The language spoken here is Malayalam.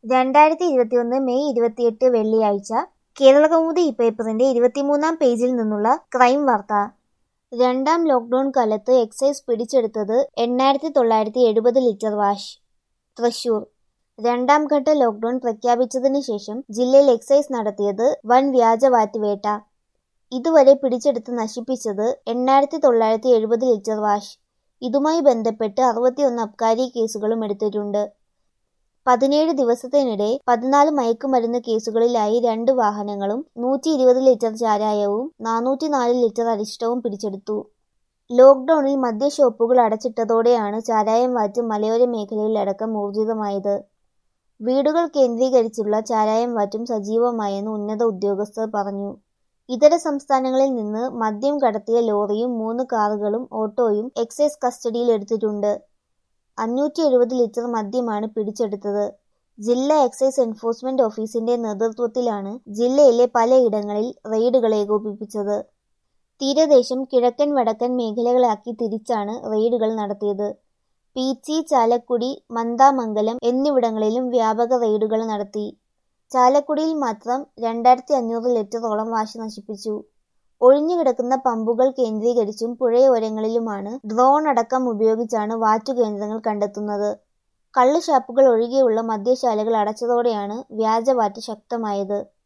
രണ്ടായിരത്തി ഇരുപത്തിയൊന്ന് മെയ് ഇരുപത്തിയെട്ട് വെള്ളിയാഴ്ച കേരളകൗമുദി പേപ്പറിന്റെ ഇരുപത്തിമൂന്നാം പേജിൽ നിന്നുള്ള ക്രൈം വാർത്ത രണ്ടാം ലോക്ഡൌൺ കാലത്ത് എക്സൈസ് പിടിച്ചെടുത്തത് എണ്ണായിരത്തി തൊള്ളായിരത്തി എഴുപത് ലിറ്റർ വാഷ് തൃശൂർ രണ്ടാം ഘട്ട ലോക്ഡൌൺ പ്രഖ്യാപിച്ചതിന് ശേഷം ജില്ലയിൽ എക്സൈസ് നടത്തിയത് വൻ വ്യാജ വാറ്റുവേട്ട ഇതുവരെ പിടിച്ചെടുത്ത് നശിപ്പിച്ചത് എണ്ണായിരത്തി തൊള്ളായിരത്തി എഴുപത് ലിറ്റർ വാഷ് ഇതുമായി ബന്ധപ്പെട്ട് അറുപത്തിയൊന്ന് അബ്കാരി കേസുകളും എടുത്തിട്ടുണ്ട് പതിനേഴ് ദിവസത്തിനിടെ പതിനാല് മയക്കുമരുന്ന് കേസുകളിലായി രണ്ട് വാഹനങ്ങളും നൂറ്റി ഇരുപത് ലിറ്റർ ചാരായവും നാനൂറ്റി നാല് ലിറ്റർ അരിഷ്ടവും പിടിച്ചെടുത്തു ലോക്ഡൌണിൽ മദ്യഷോപ്പുകൾ അടച്ചിട്ടതോടെയാണ് ചാരായം വാറ്റ് മലയോര മേഖലയിലടക്കം ഊർജിതമായത് വീടുകൾ കേന്ദ്രീകരിച്ചുള്ള ചാരായം വാറ്റും സജീവമായെന്ന് ഉന്നത ഉദ്യോഗസ്ഥർ പറഞ്ഞു ഇതര സംസ്ഥാനങ്ങളിൽ നിന്ന് മദ്യം കടത്തിയ ലോറിയും മൂന്ന് കാറുകളും ഓട്ടോയും എക്സൈസ് കസ്റ്റഡിയിലെടുത്തിട്ടുണ്ട് അഞ്ഞൂറ്റി എഴുപത് ലിറ്റർ മദ്യമാണ് പിടിച്ചെടുത്തത് ജില്ലാ എക്സൈസ് എൻഫോഴ്സ്മെന്റ് ഓഫീസിന്റെ നേതൃത്വത്തിലാണ് ജില്ലയിലെ പലയിടങ്ങളിൽ റെയ്ഡുകൾ ഏകോപിപ്പിച്ചത് തീരദേശം കിഴക്കൻ വടക്കൻ മേഖലകളാക്കി തിരിച്ചാണ് റെയ്ഡുകൾ നടത്തിയത് പീച്ചി ചാലക്കുടി മന്ദാമംഗലം എന്നിവിടങ്ങളിലും വ്യാപക റെയ്ഡുകൾ നടത്തി ചാലക്കുടിയിൽ മാത്രം രണ്ടായിരത്തി അഞ്ഞൂറ് ലിറ്ററോളം വാശി നശിപ്പിച്ചു ഒഴിഞ്ഞുകിടക്കുന്ന പമ്പുകൾ കേന്ദ്രീകരിച്ചും പുഴയോരങ്ങളിലുമാണ് ഡ്രോൺ അടക്കം ഉപയോഗിച്ചാണ് വാറ്റുകേന്ദ്രങ്ങൾ കണ്ടെത്തുന്നത് കള്ളുഷാപ്പുകൾ ഒഴികെയുള്ള മദ്യശാലകൾ അടച്ചതോടെയാണ് വ്യാജവാറ്റ് ശക്തമായത്